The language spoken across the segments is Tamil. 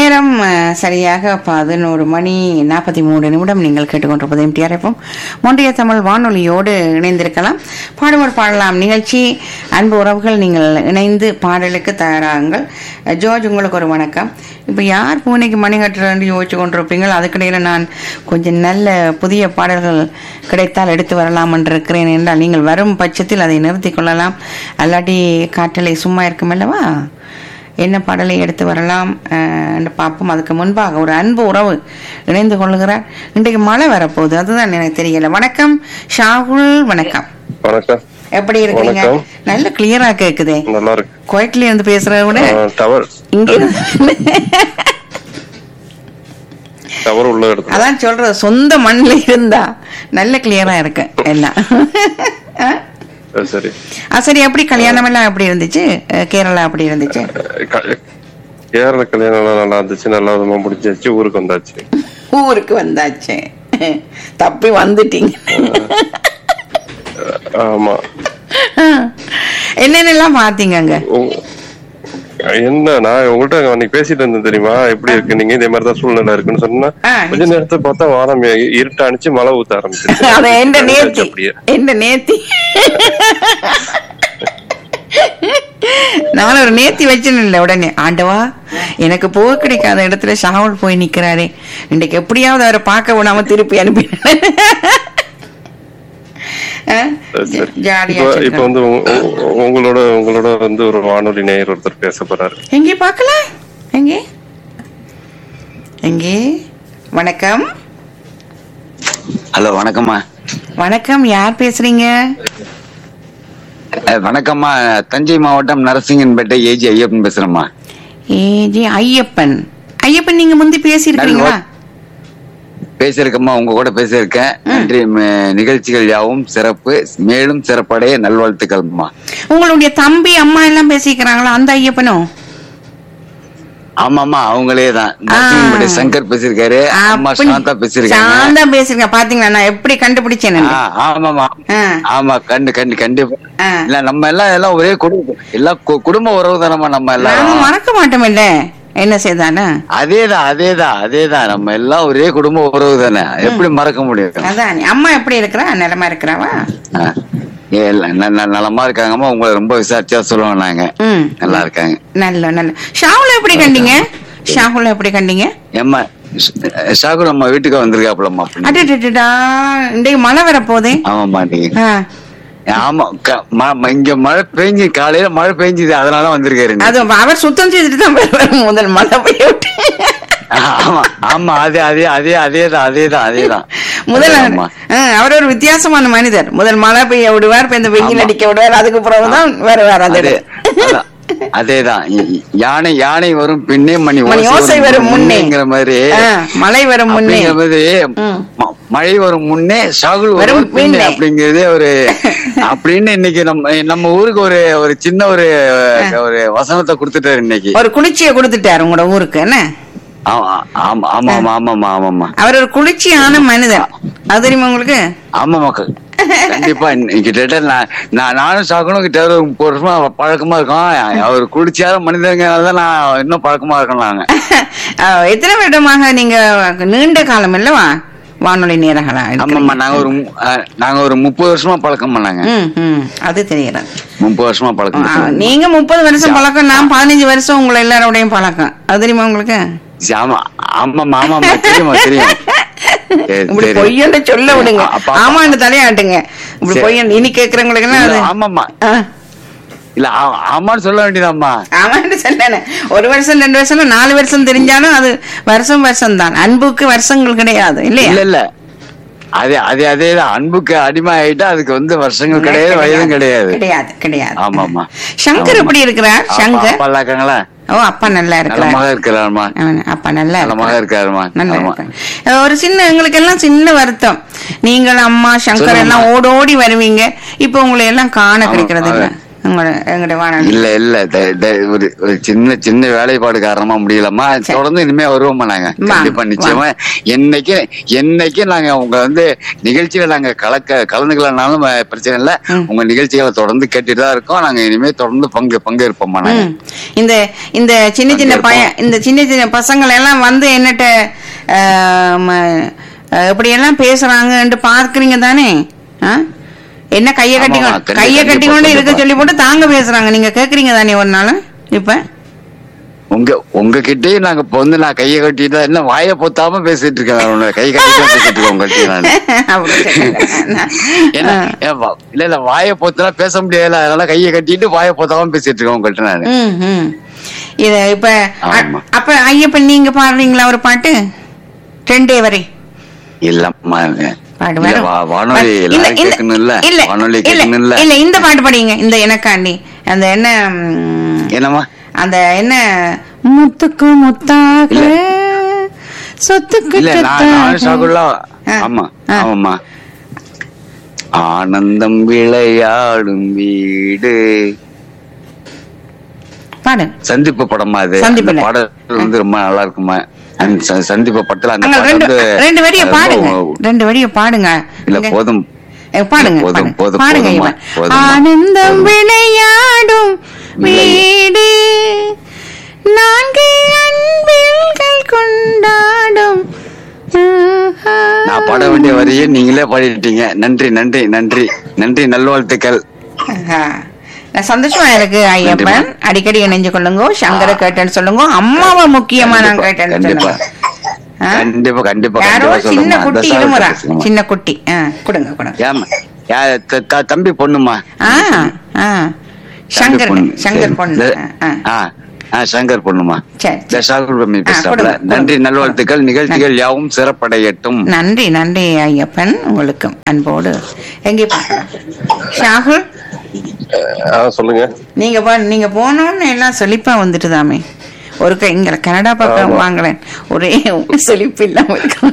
நேரம் அஹ், சரியாக பதினோரு மணி நாற்பத்தி மூணு நிமிடம் நீங்கள் கேட்டுக்கொண்டிருப்பது எம்டிஆர் எஃப்எம் மொன்றிய தமிழ் வானொலியோடு இணைந்திருக்கலாம் பாடுவோர் பாடலாம் நிகழ்ச்சி அன்பு உறவுகள் நீங்கள் இணைந்து பாடலுக்கு தயாராகுங்கள் அஹ், ஜோர்ஜ் உங்களுக்கு ஒரு வணக்கம் இப்போ யார் பூனைக்கு மணி கட்டுறேன்னு யோசிச்சு கொண்டிருப்பீங்கள் அதுக்கிடையில் நான் கொஞ்சம் நல்ல புதிய பாடல்கள் கிடைத்தால் எடுத்து வரலாம் என்று இருக்கிறேன் என்றால் நீங்கள் வரும் பட்சத்தில் அதை நிறுத்திக் கொள்ளலாம் அல்லாட்டி காற்றலை சும்மா இருக்கும் அல்லவா என்ன பாடலை எடுத்து வரலாம் அஹ், என்று பார்ப்போம் அதுக்கு முன்பாக ஒரு அன்பு உறவு இணைந்து கொள்ளுகிறார் இன்றைக்கு மழை வரப்போகுது அதுதான் எனக்கு தெரியல வணக்கம் ஷாகுல் வணக்கம் வணக்கம் எப்படி இருக்கீங்க வணக்கம். நல்ல கிளியரா கேக்குதே நல்லா இருக்கு குவைட்ல இருந்து பேசுறத விட டவர் இங்க டவர் உள்ள இடத்துல அதான் சொல்றது சொந்த மண்ணில் இருந்தா நல்ல கிளியரா இருக்கு எல்லாம் ஆ? சரி, சரி ஆ, சரி எப்படி கல்யாணம் எல்லாம் எப்படி இருந்துச்சு அஹ், கேரளா எப்படி இருந்துச்சு க- கேரள கல்யாணம் எல்லாம் நல்லா இருந்துச்சு நல்லா விதமா முடிஞ்சாச்சு ஊருக்கு வந்தாச்சு ஊருக்கு வந்தாச்சு தப்பி வந்துட்டீங்க ஆமா என்னென்னலாம் பாத்தீங்க அங்க உ- என்ன நான் உங்கள்ட்ட அன்னைக்கு பேசிட்டு இருந்தேன் தெரியுமா எப்படி இருக்கு நீங்க இதே மாதிரி தான் சூழ்நிலை இருக்குன்னு சொன்னா ஆ, கொஞ்ச நேரத்தை பார்த்தா வானம் இ- இருட்ட அணிச்சு மழை ஊத்த ஆரம்பிச்சிருச்சு அத எந்த நேத்தி அப்படியே எந்த நேத்தி நான் ஒரு நேத்தி வச்சுன்னு உடனே ஆண்டவா எனக்கு போக கிடைக்காத இடத்துல ஷாவுல் போய் நிக்கிறாரே இன்னைக்கு எப்படியாவது அவரை பார்க்க விடாம திருப்பி அனுப்பினேன் சரி, சரி. ஜாலியா இப்போ இப்ப வச்சிருக்கேன். வந்து உங்க- உங்க- உங்களோட உங்களோட வந்து ஒரு வானொலி நேயர் ஒருத்தர் பேச போறாரு எங்கே பார்க்கலாம் எங்கே எங்கே வணக்கம் ஹலோ வணக்கம்மா வணக்கம் யார் பேசுறீங்க அஹ், வணக்கம்மா தஞ்சை மாவட்டம் நரசிங்கன்பேட்டை ஏஜி ஐயப்பன் பேசுறேம்மா ஏஜி ஐயப்பன் ஐயப்பன் நீங்க முந்தி பேசியிருக்கீங்களா பேசியிருக்கம்மா உங்க கூட பேசியிருக்கேன் நன்றி ம- நிகழ்ச்சிகள் யாவும் சிறப்பு மேலும் சிறப்படைய நல்வாழ்த்துக்கள்மா உங்களுடைய தம்பி அம்மா எல்லாம் பேசிக்கிறாங்களா அந்த ஐயப்பனும் ஆமாமா அவங்களே தான் நரசிங்கன்பேட்டை சங்கர் பேசியிருக்காரு அம்மா அப்படி- சாந்தா பேசியிருக்காங்க சாந்தா பேசிருக்க பாத்தீங்களா நான் எப்படி கண்டுபிடிச்சேன் ஆ, ஆமாமா ஆ. ஆமா கண்டு கண்டு கண்டிப்பா ஆ. இல்ல நம்ம எல்லாம் எல்லாம் ஒரே குடும்பம் எல்லாம் கு- குடும்ப உறவு தானம்மா நம்ம நாம எல்லாம் மறக்க மாட்டோம் இல்ல என்ன செய்தாலும் அதேதான் அதேதான் அதேதான் நம்ம எல்லாம் ஒரே குடும்ப உறவு தானே எப்படி மறக்க முடியும் அதான் அம்மா எப்படி இருக்கிறா நிலமா இருக்கிறாவா ஆ. ஏ, இல்ல, ந- ந- நலமா இருக்காங்கம்மா உங்களை ரொம்ப விசாரிச்சா சொல்லுவோம் நாங்க ம் நல்லா இருக்காங்க நல்ல நல்ல ஷாவுல எப்படி கண்டீங்க ஷாகுல எப்படி கண்டீங்க ஏம்மா ஷ- ஷாகுல் அம்மா வீட்டுக்கு வந்திருக்காப்புலம்மா அடடடடா இன்றைக்கு மழை வர போதே ஆமாம்மா நீங்க ஆ, ஆமா க- ம- ம- இங்க மழை பெஞ்சு காலையில மழை பெஞ்சுது அதனால வந்திருக்காரு இன்னைக்கு. அது அவர் சுத்தம் செய்துட்டு தான் வருவார் முதல் மழை பெய்ய விட்டு ஆமா ஆமா அதே அதே அதே அதேதான் அதேதான் அதேதான் முதல் ஆமா. ஆ, அவர் ஒரு வித்தியாசமான மனிதர் முதல் மழை பெய்ய விடுவார் இப்ப இந்த வெயில் ஆமா. அடிக்க விடுவார் அதுக்கு பிறகுதான் வருவார் அந்த அதே இடம். அதான். அதேதான் இ- இ- யானை யானை வரும் பின்னே மணி மணி ஓசை வரும் முன்னே முன்னேங்கிற மாதிரி ஆ, மழை வரும் முன்னே அப்படிங்கிற மாதிரி ம். ம- மழை வரும் முன்னே ஷாகுல் வரும் வரும் பின்னே பின்னே. அப்படிங்கறதே ஒரு அப்படின்னு இன்னைக்கு நம்ம நம்ம ஊருக்கு ஒரு ஒரு சின்ன ஒரு ஒரு வசனத்தை கொடுத்துட்டாரு இன்னைக்கு ஒரு குளிர்ச்சியை கொடுத்துட்டாரு உங்களோட ஊருக்கு என்ன ஆமா ஆமா ஆமா ஆமா ஆமாமா ஆமாமா அவர் ஒரு குளிர்ச்சியான மனிதர் அது தெரியுமா உங்களுக்கு ஆமா மக்கள் கண்டிப்பா இன்னைக்கு கிட்ட நான் நான் நானும் ஷாகுலும் கிட்ட ஒரு முப்பது வருஷமா பழக்கமா இருக்கோம் அவர் குடிச்சார மனிதங்கிறனால நான் இன்னும் பழக்கமா இருக்கோம் நாங்க ஆ, எத்தனை வருடமாக நீங்க நீண்ட காலம் இல்லவா வானொலி நேரங்களா ஆமாம்மா நாங்க ஒரு மு- அஹ், நாங்க ஒரு முப்பது வருஷமா பழக்கம் பண்ணாங்க ம் ம் அது தெரியறது முப்பது வருஷமா பழக்கம் ஆ, பண்ணாங்க. நீங்க முப்பது வருஷம் பழக்கம் நான் பதினஞ்சு வருஷம் உங்களை எல்லாரோடையும் பழக்கம் அது தெரியுமா உங்களுக்கு ஆமா ஆமாம்மா ஆமாம்மா தெரியுமா தெரியும் சரி, இப்படி சரி. பொய்யன்னு சொல்ல விடுங்க அப்ப- அப்ப- ஆமான்னு தலையாட்டுங்க இப்படி சரி. பொய்யன் இனி கேக்குறவங்களுக்கு எல்லாம் அது இல்ல, ஆமாம்மா ஆ, இல்ல ஆ- ஆமான்னு சொல்ல வேண்டியதாம்மா ஆமான்னு சொன்னேன் ஒரு வருஷம் ரெண்டு வருஷம் நாலு வருஷம் தெரிஞ்சாலும் அது வருஷம் வருஷம் தான் அன்புக்கு வருஷங்கள் கிடையாது இல்லையா இல்ல இல்ல அதே அதே அதேதான் அன்புக்கு அடிமை ஆயிட்டா அதுக்கு வந்து வருஷங்கள் கிடையாது வயதும் கிடையாது கிடையாது கிடையாது ஆமாம்மா. சங்கர் ஆமாம்மா. எப்படி இருக்கிறார் அப்பா சங்கர் அப்பா இருக்காங்களா ஓ அப்பா நல்லா இருக்கிறார் நலமாக இருக்கிறாருமா அவன் அப்பா நல்லா நலமாக இருக்கிறார். இருக்காருமா நல்லா ஆமா. இருக்கார். ஒரு சின்ன எங்களுக்கு எல்லாம் சின்ன வருத்தம் நீங்கள் அம்மா சங்கர் சொல்லுங்கம்மா. எல்லாம் ஓடோடி வருவீங்க இப்ப உங்களை எல்லாம் காண ஆமா, கிடைக்கிறது இல்ல உங்களோட எங்களுடைய வானொலி இல்ல இல்ல த- த- ஒரு ஒரு சின்ன சின்ன வேலைப்பாடு காரணமா முடியலம்மா சரி. தொடர்ந்து இனிமே வருவோம்மா நாங்க வாங்க, கண்டிப்பா வாங்க. நிச்சயமா என்னைக்கு என்னைக்கு நாங்க உங்க வந்து நிகழ்ச்சியில நாங்க கலக்க கலந்துக்கலனாலும் அஹ், பிரச்சனை இல்ல ம். உங்க நிகழ்ச்சிகளை தொடர்ந்து கேட்டுட்டு தான் இருக்கோம் நாங்க இனிமே தொடர்ந்து பங்கு பங்கேற்போம்மா நாங்க ம். இந்த இந்த சின்ன சின்ன அங்க பையன் இந்த சின்ன சின்ன பசங்கள் எல்லாம் வந்து என்னட்ட ஆம், அஹ், இப்படியெல்லாம் பேசுறாங்கன்ட்டு பார்க்கறீங்க தானே ஆ? என்ன கைய கட்டி ஆமாமா, கண்டிப்பா, கைய கட்டி கொண்டு இருக்க கண்டிப்பா. சொல்லி போட்டு தாங்க பேசுறாங்க நீங்க கேக்குறீங்க தானே ஒரு நாள் இப்ப உங்க உங்ககிட்டயும் நாங்க இப்ப வந்து நான் கையை கட்டிட்டு என்ன வாயை பொத்தாம பேசிட்டு இருக்கேன் நான் உன்னை கை கட்டிட்டு தான் பேசிட்டு இருக்கேன் உங்ககிட்ட நான் அப்படி சொல்லுங்க. என்ன ஆ. ஏன் வா- இல்ல இல்ல வாயை பொத்தனா பேச முடியல அதனால கையை கட்டிட்டு வாயை பொத்தாம பேசிட்டு இருக்கேன் உங்ககிட்ட நான் ம், ம். இது இப்ப அ- ஆமா. அப்ப ஐயப்பன் நீங்க பாடுறீங்களா ஒரு பாட்டு ரெண்டே வரை இல்லம்மா பாடு இல்ல, வரும். வா- வானொலி இல்ல, எல்லாரும் இல்ல, கேட்கணும் இல்ல இல்ல, வானொலி இல்ல, கேட்கணும் இல்ல இல்ல இந்த பாட்டு படிங்க இந்த எனக்காண்டி அந்த என்ன ம், என்னம்மா அந்த என்ன முத்துக்கு முத்தாக சொத்துக்கு இல்ல நான் சொத்தாக. நான் சாகுலா ஆ, ஆமா ஆ. ஆமாம்மா ஆனந்தம் விளையாடும் வீடு பாடு சந்திப்பு படமா அது சந்திப்புல. அந்த பாடல் வந்து ரொம்ப நல்லா இருக்குமா அந்த ச- சந்திப்பு படத்துல அந்த அங்க பாட்டு ரெண்டு வந்து ரெண்டு வரிய ரொம்ப- பாடுங்க ரெண்டு வரிய பாடுங்க இல்ல இங்க- போதும் ஏ, பாடுங்க போதும், பாடுங்க. போதும், பாடுங்க போதும்மா, இவன். போதும்மா. ஆனந்தம் போதும். விளையாடும் வீடு நான்கு அன்பில்கள் கொண்டாடும் நான் பாட வேண்டிய வரியை நீங்களே பாடிட்டீங்க நன்றி நன்றி நன்றி நன்றி நல்வாழ்த்துக்கள் ஆஹா. நான் சந்தோஷமா இருக்கு ஐயப்பன் அடிக்கடி இணைஞ்சு கொள்ளுங்க சங்கர கேட்டேன்னு சொல்லுங்க அம்மாவை முக்கியமா நான் கண்டிப்பா, கேட்டேன்னு கண்டிப்பா. சொல்லுங்க ஆ? கண்டிப்பா கண்டிப்பா யாரோ கண்டிப்பா சின்ன சொல்லுமா குட்டி தசாவதாரம் இருமுறா பேசுங்கம்மா. சின்ன குட்டி ஆ, கொடுங்க கொடுங்க ஏம்மா யா த- த- தம்பி பொண்ணுமா ஆ ஆ சங்கர் பொண்ணு. சங்கர் சரி. பொண்ணு த- ஆ, ஆ. ஆ ஆ, சங்கர் பொண்ணுமா சரி இந்த சரி. ஷாகுல் ரம்மி ஆ, பேசுறாப்ல கொடுங்க, கொடுங்க. நன்றி நல்வாழ்த்துக்கள் நிகழ்ச்சிகள் யாவும் சிறப்படையட்டும் நன்றி நன்றி ஐயப்பன் உங்களுக்கு அன்போடு எங்கே பார்க்கலாம் ஷாகுல் ஆ சொல்லுங்க நீங்க போ- நீங்க போனோன்னு எல்லாம் செழிப்பா வந்துட்டுதாமே ஒரு க- இங்க கனடா பக்கம் ஆமா. வாங்குறேன் ஒரே செழிப்பு இல்லாம இருக்கும்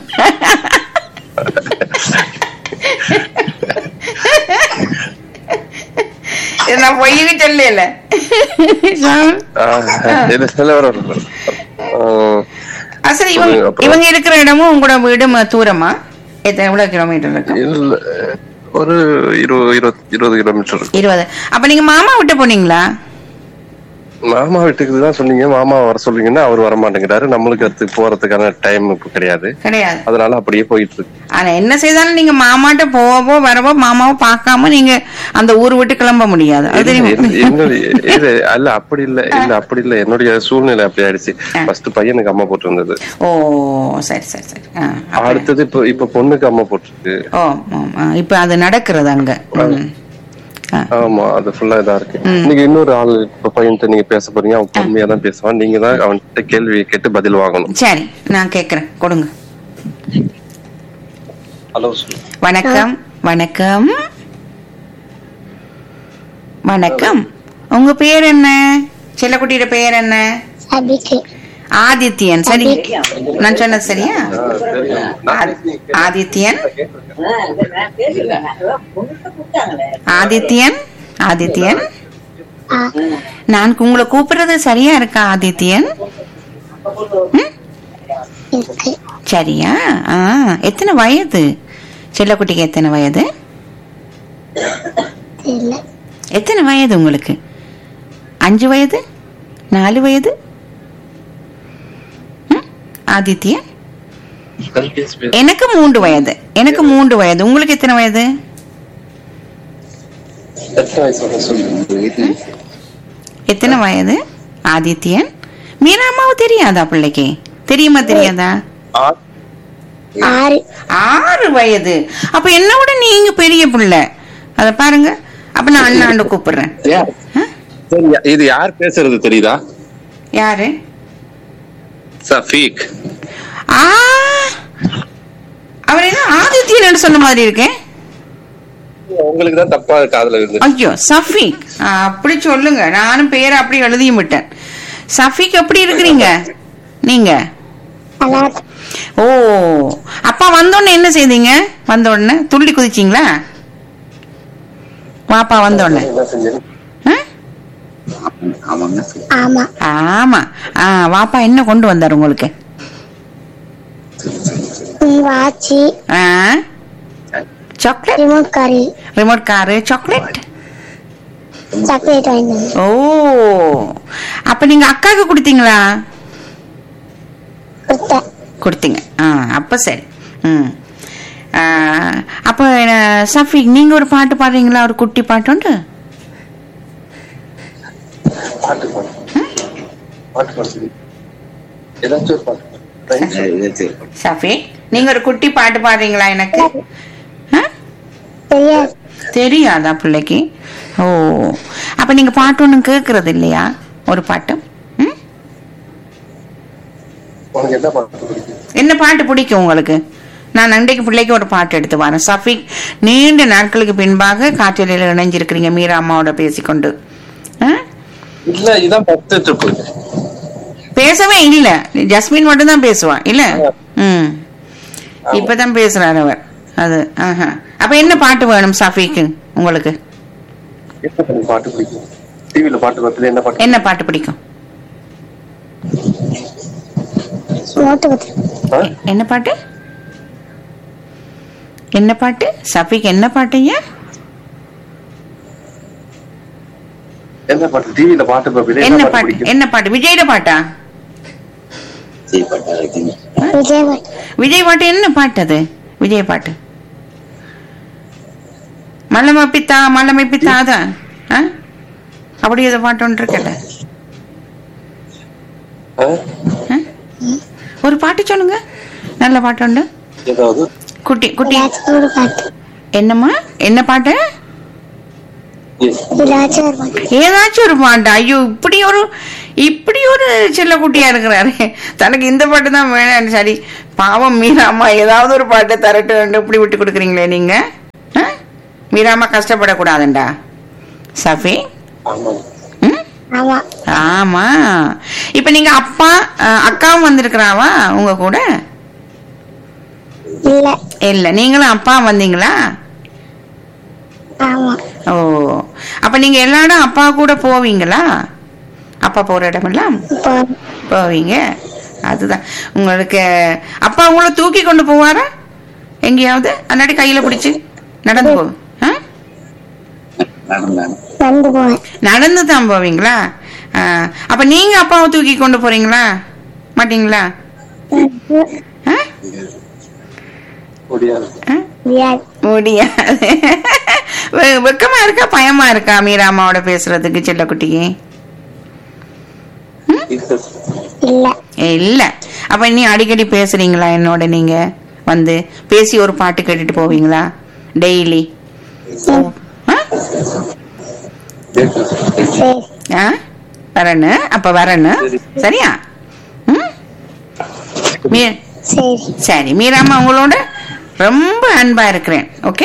இது நான் பொய்யுன்னு சொல்லல ஷாகுல் ஆ, இல்ல, இல்ல, வர, வர, வர. ஆ, அசல் இவங்க சொல்லுங்க, அப்புறம். இவங்க இருக்கிற இடமும் உங்களோட வீடும் தூரமா எத்தனை எவ்வளவு கிலோமீட்டர் இருக்கும் இல்ல ஒரு இருபது இருபது இருபது கிலோமீட்டர் இருக்கும் இருபது அப்ப நீங்க மாமா விட்டு போனீங்களா மாமா வீட்டுக்கு தான் சொன்னீங்க மாமா வர சொல்றீங்கன்னா அவர் வர மாட்டேங்கிறாரு நம்மளுக்கு அது போறதுக்கான டைம் இப்ப கிடையாது கிடையாது அதனால அப்படியே போயிட்டு இருக்கு ஆனா என்ன செய்தாலும் நீங்க மாமாட்ட போவோ வரவோ மாமாவை பார்க்காம நீங்க அந்த ஊர் விட்டு கிளம்ப முடியாது அது தெரியுமா? என்ன- என்னுடைய இது அல்ல அப்படி இல்ல இல்ல அப்படி இல்ல என்னுடைய சூழ்நிலை அப்படி ஆயிடுச்சு ஃபர்ஸ்ட் பையனுக்கு அம்மா போட்டிருந்தது ஓ சரி சரி சரி ஆ, அப்ப- அடுத்தது இப்ப இப்ப பொண்ணுக்கு அம்மா போட்டிருக்கு ஓ ஆ, ஆ, இப்ப அது நடக்கிறது அங்க ம். ஆ, ஆமா அது ஃபுல்லா இதா இருக்கு இன்னைக்கு இன்னொரு ஆள் இப்ப பையன்கிட்ட நீங்க பேச போறீங்க அவன் பொறுமையா தான் பேசுவான் நீங்க தான் அவன்கிட்ட கேள்வி கேட்டு பதில் வாங்கணும் சரி நான் கேக்குறேன் கொடுங்க ஹலோ வணக்கம் வணக்கம் வணக்கம் உங்க பேர் என்ன செல்லக்குட்டியோட பேர் என்ன அதுக்கு ஆதித்யன் சரி நான் சொன்னது சரியா ஆதி- ஆதித்யன் ஆதித்யன் ஆதித்யன் ஆ, நான் உங்களை கூப்பிடுறது சரியா இருக்கா ஆதித்யன் ம்? இருக்கு சரியா ஆ எத்தனை வயது செல்லக்குட்டிக்கு எத்தனை வயது இல்ல எத்தனை வயது உங்களுக்கு அஞ்சு வயது நாலு வயது ம்? ஆதித்யன் எனக்கு மூன்று வயது எனக்கு மூன்று வயது உங்களுக்கு எத்தனை வயது எத்தனை வயது ஆதித்யன் மீனா அம்மாவு தெரியாதா பிள்ளைக்கு தெரியுமா தெரியாதா ஆறு ஆறு வயது அப்ப என்ன விட நீங்க பெரிய பிள்ளை அத பாருங்க அப்ப நான் அண்ணாண்டு கூப்பிடுறேன் இது யார் பேசுறது தெரியுதா யாரு சஃபீக் ஆ அவர் என்ன ஆதித்யன் சொன்ன மாதிரி இருக்கேன் உங்களுக்கு தான் தப்பா காதுல இருந்து ஐயோ சஃபீக் ஆ, அப்படி சொல்லுங்க நானும் பேரை அப்படி எழுதியும் விட்டேன் சஃபீக் எப்படி இருக்கிறீங்க நீங்க நல்லா ஓ அப்பா வந்தோடனே என்ன செய்தீங்க வந்த உடனே துள்ளி குதிச்சீங்களா வாப்பா வந்த உடனே என்ன செஞ்சீங்க ஆ? ஆமாங்க ஆமா ஆமா ஆ வாப்பா என்ன கொண்டு வந்தார் உங்களுக்கு வாட்சி ஆ சாக்லேட் ரிமோட் காரி ரிமோட் காரு சாக்லேட் சாக்லேட் வாங்கி ஓ அப்ப நீங்க அக்காவுக்கு கொடுத்தீங்களா கொடுத்தேன் கொடுத்தீங்க ஆ அப்ப சரி ம் ஆ, அப்ப அஹ், சஃபிக் நீங்க ஒரு பாட்டு பாடுறீங்களா ஒரு குட்டி பாட்டு உண்டு பாட்டு பாடு பாட்டு பாடு ஏதாச்சும் ஒரு பாட்டு சஃபிக் நீங்க ஒரு குட்டி பாட்டு பாடுறீங்களா எனக்கு ஆ? தெரியாது தெரியாதா பிள்ளைக்கு ஓ அப்ப நீங்க பாட்டு ஒண்ணும் கேக்குறது இல்லையா ஒரு பாட்டு ம்? உனக்கு என்ன பாட்டு பிடிக்கும் என்ன பாட்டு பிடிக்கும் உங்களுக்கு நான் அன்றைக்கு பிள்ளைக்கு ஒரு பாட்டு எடுத்து வரேன் சஃபிக் நீண்ட நாட்களுக்கு பின்பாக காற்றலையில் இணைஞ்சிருக்கிறீங்க மீரா அம்மாவோட பேசிக்கொண்டு ஆ? இல்ல இதான் பத்து ட்ரிப்பு பேசவே இல்ல ஜஸ்மின் மட்டும் தான் பேசுவா இல்ல ம் இப்பதான் பேசுறாரு அவர் அது ஆஹா. அப்ப என்ன பாட்டு வேணும் சஃபிக்கு உங்களுக்கு என்ன பண்ணி பாட்டு பிடிக்கும் டிவில பாட்டு பார்த்துல என்ன பாட்டு என்ன பாட்டு பிடிக்கும் நோட்டு பத்து ஆ? என்ன பாட்டு என்ன பாட்டு சஃபிக் என்ன பாட்டுங்க என்ன பாட்டு டிவில பாட்டு பார்ப்பீங்க என்ன என்ன பாட்டு பாட்டு பிடிக்கும் என்ன பாட்டு விஜயோட பாட்டா விஜய் பாட்டு விஜய் பாட்டு என்ன பாட்டு அது விஜய் பாட்டு மல்லம பித்தா மல்லமை பித்தா அதான் ஆ? அப்படி ஏதோ பாட்டு ஒன்று இருக்கல ஆ? ஆ? ஒரு பாட்டு சொல்லுங்க நல்ல பாட்டு உண்டு ஏதாவது குட்டி குட்டி ஏதாச்சும் ஒரு பாட்டு என்னம்மா என்ன பாட்டு Yes. ஏதாச்சும் ஒரு பாட்டு ஏதாச்சும் ஒரு பாட்டு ஐயோ இப்படி ஒரு இப்படி ஒரு செல்ல குட்டியா இருக்கிறாரு தனக்கு இந்த பாட்டு தான் வேணும் சரி பாவம் மீராமா ஏதாவது ஒரு பாட்டை தரட்டு இப்படி விட்டு கொடுக்குறீங்களே நீங்க ஆ? மீராமா கஷ்டப்படக்கூடாதுண்டா சஃபி ஆமா ம் ஆமா ஆமா இப்ப நீங்க அப்பா அஹ், அக்காவும் வந்திருக்கிறாவா உங்க கூட இல்ல இல்ல நீங்களும் அப்பா வந்தீங்களா ஆமா ஓ அப்ப நீங்க எல்லா இடம் அப்பா கூட போவீங்களா அப்பா போற இடமெல்லாம் இப்போ போவீங்க அதுதான் உங்களுக்கு அப்பா உங்களை தூக்கி கொண்டு போவாரா எங்கேயாவது அல்லாடி கையில பிடிச்சு நடந்து போ ஆ? நடந்து போவேன் நடந்து தான் போவீங்களா ஆ, அப்ப நீங்க அப்பாவை தூக்கி கொண்டு போறீங்களா மாட்டீங்களா ஆ? முடியாது ஆ? முடியாது முடியாது வெ- வெக்கமா இருக்கா பயமா இருக்கா மீரா அம்மாவோட பேசுறதுக்கு செல்லக்குட்டிக்கு இல்ல இல்ல அப்ப நீ அடிக்கடி பேசுறீங்களா என்னோட நீங்க வந்து பேசி ஒரு பாட்டு கேட்டுட்டு போவீங்களா டெய்லி சரி வரணும் அப்ப வரணும் சரியா ம்? மீ- சரி சரி மீராமா உங்களோட ரொம்ப அன்பா இருக்கிறேன் ஓகே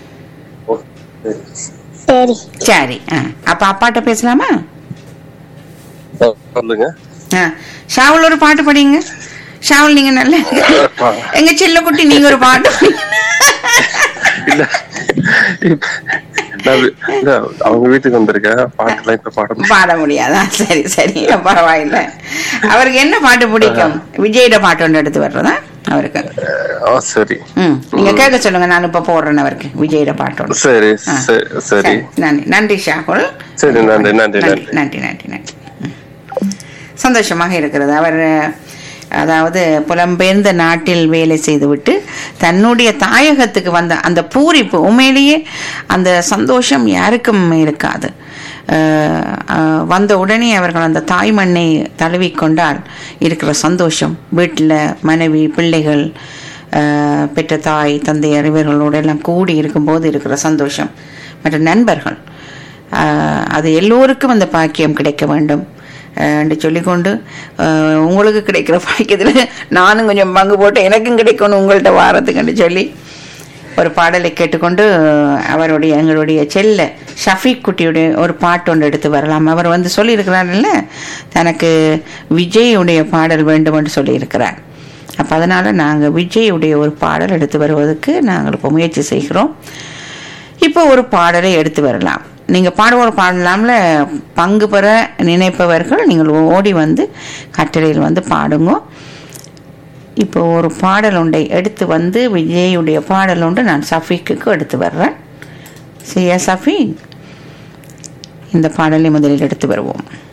சரி சரி ஆ. அப்ப அப்பாட்ட பேசலாமா சொல்லுங்க ஆ. ஷாவுல் ஒரு பாட்டு படிங்க ஷாவுல் நீங்க நல்ல எங்க செல்ல குட்டி நீங்க ஒரு பாட்டு படிங்க. இல்ல இப்ப நான் வி- இல்ல, அவங்க வீட்டுக்கு வந்திருக்கேன் பாட்டுலாம் இப்ப பாட முடியாது. பாட முடியாதா சரி சரி பரவாயில்ல அவருக்கு என்ன பாட்டு பிடிக்கும் விஜயோட பாட்டு ஒன்று எடுத்து வர்றதா அவருக்கு ஆ, சரி ம் நீங்க கேட்க சொல்லுங்க நான் இப்ப போடுறேன் அவருக்கு விஜயோட பாட்டோட சரி ஆ. சரி, சரி நன்றி நன்றி ஷாகுல் சரி நன்றி நன்றி நன்றி நன்றி நன்றி நன்றி நன்றி ம். சந்தோஷமாக இருக்கிறது அவர் அதாவது புலம்பெயர்ந்த நாட்டில் வேலை செய்துவிட்டு தன்னுடைய தாயகத்துக்கு வந்த அந்த பூரிப்பு உண்மையிலேயே அந்த சந்தோஷம் யாருக்கும் இருக்காது அஹ், அஹ், வந்த உடனே அவர்கள் அந்த தாய் மண்ணை தழுவிக்கொண்டால் இருக்கிற சந்தோஷம் வீட்டில் மனைவி பிள்ளைகள் அஹ், பெற்ற தாய் தந்தையர் இவர்களோடு எல்லாம் கூடி இருக்கும்போது இருக்கிற சந்தோஷம் மற்ற நண்பர்கள் ஆஹ் அது எல்லோருக்கும் அந்த பாக்கியம் கிடைக்க வேண்டும் ஆஹ் என்று சொல்லிக்கொண்டு ஆஹ் உங்களுக்கு கிடைக்கிற பாக்கியத்தில் நானும் கொஞ்சம் பங்கு போட்டு எனக்கும் கிடைக்கணும் உங்கள்கிட்ட வாரத்துக்குன்னு சொல்லி ஒரு பாடலை கேட்டுக்கொண்டு அவருடைய எங்களுடைய செல்ல ஷஃபீக் குட்டியுடைய ஒரு பாட்டு ஒன்று எடுத்து வரலாம் அவர் வந்து சொல்லியிருக்கிறார்ல தனக்கு விஜயுடைய பாடல் வேண்டும் என்று சொல்லியிருக்கிறார் அப்போ அதனால் நாங்கள் விஜயுடைய ஒரு பாடல் எடுத்து வருவதற்கு நாங்கள் இப்போ முயற்சி செய்கிறோம் இப்போ ஒரு பாடலை எடுத்து வரலாம் நீங்கள் பாடுவோர் பாடலாம்ல பங்கு பெற நினைப்பவர்கள் நீங்கள் ஓடி வந்து கட்டளையில் வந்து பாடுங்க இப்போ ஒரு பாடல் ஒன்றை எடுத்து வந்து விஜயுடைய பாடல் ஒன்று நான் சஃபீக்கு எடுத்து வர்றேன் சரியா சஃபி இந்த பாடலை முதலில் எடுத்து வருவோம்